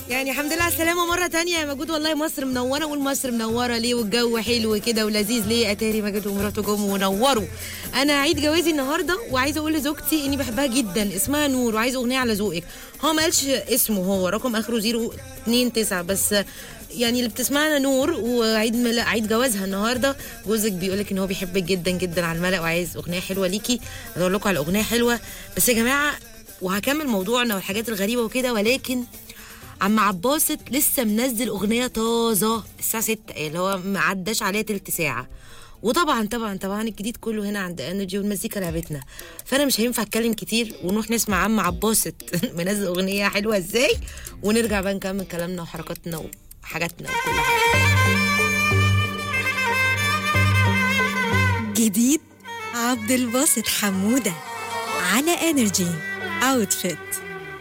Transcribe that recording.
يعني الحمد لله على السلامة مرة تانية يا مجود والله مصر منورة قول مصر منورة ليه والجو حلو كده ولذيذ ليه أتاري مجد ومراته جم ونوروا أنا عيد جوازي النهاردة وعايزة أقول لزوجتي إني بحبها جدا اسمها نور وعايزة أغنية على ذوقك هو ما قالش اسمه هو رقم آخره 029 بس يعني اللي بتسمعنا نور وعيد ملا... عيد جوازها النهارده جوزك بيقولك ان هو بيحبك جدا جدا على الملأ وعايز اغنيه حلوه ليكي ادور لكم على اغنيه حلوه بس يا جماعه وهكمل موضوعنا والحاجات الغريبه وكده ولكن عم عباسط لسه منزل اغنيه طازه الساعه 6 اللي هو ما عداش عليها تلت ساعه وطبعا طبعا طبعا الجديد كله هنا عند انرجي والمزيكا لعبتنا فانا مش هينفع اتكلم كتير ونروح نسمع عم عباسط منزل اغنيه حلوه ازاي ونرجع بقى نكمل كلامنا وحركاتنا وحاجاتنا وكل حاجه جديد عبد الباسط حمودة على انرجي اوتفيت